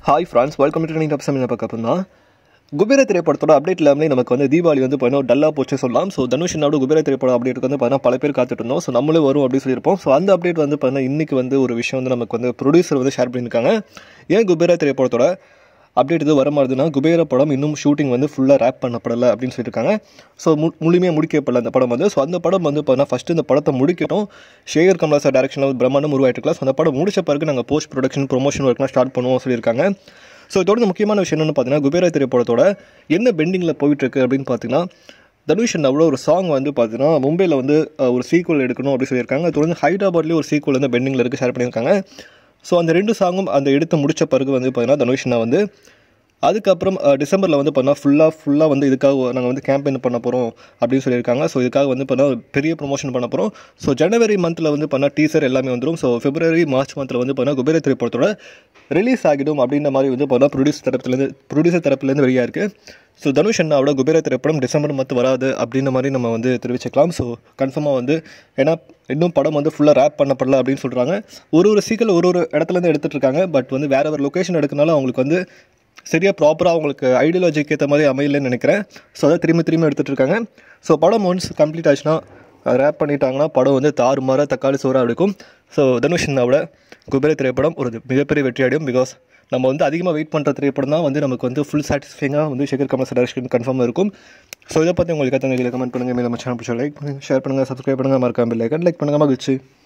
hi France welcome to நீங்கள் சமையல் பார்க்க அப்படின்னா குபேர திரைப்படத்தோட அப்டேட் இல்லாமலே நமக்கு வந்து தீபாவளி வந்து பார்த்தீங்கன்னா டல்லாக போச்சு சொல்லலாம் ஸோ தனுஷனோட குபேர திரைப்படம் அப்டேட்டுக்கு வந்து பார்த்தீங்கன்னா பல பேர் காத்துட்டு இருந்தோம் ஸோ நம்மளும் வரும் அப்படின்னு சொல்லியிருப்போம் ஸோ அந்த அப்டேட் வந்து பார்த்தீங்கன்னா இன்னைக்கு வந்து ஒரு விஷயம் வந்து நமக்கு வந்து ப்ரொடியூசர் வந்து ஷேர் பண்ணியிருக்காங்க ஏன் குபேர திரைப்படத்தோட அப்டேட் இது வர மாதிரினா குபேர படம் இன்னும் ஷூட்டிங் வந்து ஃபுல்லாக ரேப் பண்ணப்படலை அப்படின்னு சொல்லியிருக்காங்க ஸோ மு முழுமையாக முடிக்கப்படல அந்த படம் வந்து ஸோ அந்த படம் வந்து பார்த்தீங்கன்னா ஃபஸ்ட்டு இந்த படத்தை முடிக்கட்டும் ஷேகர் கமலா சார் டேரக்ஷனில் பிரம்மாண்டம் உருவாயிட்டுருக்கலாம் ஸோ அந்த படம் முடிச்ச பிறகு நாங்கள் போஸ்ட் ப்ரொடக்ஷன் ப்ரொமோஷன் ஒர்க்லாம் ஸ்டார்ட் பண்ணுவோம் சொல்லியிருக்காங்க ஸோ தொடர்ந்து முக்கியமான விஷயம் என்னென்னு பார்த்தீங்கன்னா குபேர திரைப்படத்தோட என்ன பெண்டிங்கில் போயிட்டுருக்கு அப்படின்னு பார்த்தீங்கன்னா தனுஷ் அவ்வளோ ஒரு சாங் வந்து பார்த்தீங்கன்னா மும்பையில் வந்து அஹ், ஒரு சீக்குவல் எடுக்கணும் அப்படின்னு சொல்லியிருக்காங்க தொடர்ந்து ஹைதராபாத்லேயும் ஒரு சீக்குவல் வந்து பெண்டிங்கில் இருக்குது ஷேர் பண்ணியிருக்காங்க ஸோ அந்த ரெண்டு சாங்கும் அந்த எடுத்து முடிச்ச பிறகு வந்து பார்த்தீங்கன்னா தனுஷ்னா வந்து அதுக்கப்புறம் டிசம்பரில் வந்து பார்த்தீங்கன்னா ஃபுல்லாக ஃபுல்லாக வந்து இதுக்காக நாங்கள் வந்து கேம்பெயின் பண்ண போகிறோம் அப்படின்னு சொல்லியிருக்காங்க ஸோ இதுக்காக வந்து பார்த்தீங்கன்னா ஒரு பெரிய ப்ரொமோஷன் பண்ண போகிறோம் ஸோ ஜனவரி மந்தில் வந்து பார்த்தீங்கன்னா டீசர் எல்லாமே வந்துடும் ஸோ பிப்ரவரி மார்ச் மந்தில் வந்து பார்த்தீங்கன்னா குபேர திரைப்படத்தோட ரிலீஸ் ஆகிடும் அப்படின்ற மாதிரி வந்து பார்த்தீங்கன்னா ப்ரொடியூசர் தரப்புலேருந்து ப்ரொடியூசர் தரப்புலேருந்து வெளியாக இருக்குது ஸோ தனுஷ் அண்ணாவோட குபேர திரைப்படம் டிசம்பர் மந்த் வராது அப்படின்ற மாதிரி நம்ம வந்து தெரிவிச்சுக்கலாம் ஸோ கன்ஃபார்மாக வந்து ஏன்னா இன்னும் படம் வந்து ஃபுல்லாக ரேப் பண்ணப்படல அப்படின்னு சொல்கிறாங்க ஒரு ஒரு சீக்கிரம் ஒரு ஒரு இடத்துலேருந்து எடுத்துகிட்டு இருக்காங்க பட் வந்து வேற ஒரு லொக்கேஷன் எடுக்கனால அவங்களுக்கு வந்து சரியாக ப்ராப்பராக அவங்களுக்கு ஐடியாலஜிக்கு ஏற்ற மாதிரி அமையலன்னு நினைக்கிறேன் ஸோ அதை திரும்பி திரும்பி எடுத்துகிட்டு இருக்காங்க ஸோ படம் ஒன்ஸ் கம்ப்ளீட் ஆச்சுன்னா ரேப் பண்ணிட்டாங்கன்னா படம் வந்து தாறுமாற தக்காளி சோறாக இருக்கும் ஸோ தனுஷ் அண்ணாவோட குபேர திரைப்படம் ஒரு மிகப்பெரிய வெற்றி அடையும் பிகாஸ் நம்ம வந்து அதிகமாக வெயிட் பண்ணுற திரைப்படம் தான் வந்து நமக்கு வந்து ஃபுல் சாட்டிஸ்ஃபைங்காக வந்து சேகர் கமல் டேரக்ஷன் கன்ஃபார்ம் இருக்கும் ஸோ இதை பற்றி உங்களுக்கு கத்தங்க கமெண்ட் பண்ணுங்கள் மேலே சேனல் பிடிச்சா லைக் பண்ணுங்கள் ஷேர் பண்ணுங்கள் சப்ஸ்கிரைப் பண்ணுங்கள் மறக்காமல் லைக் லைக் பண்ணுங்கள் மகிழ்ச்சி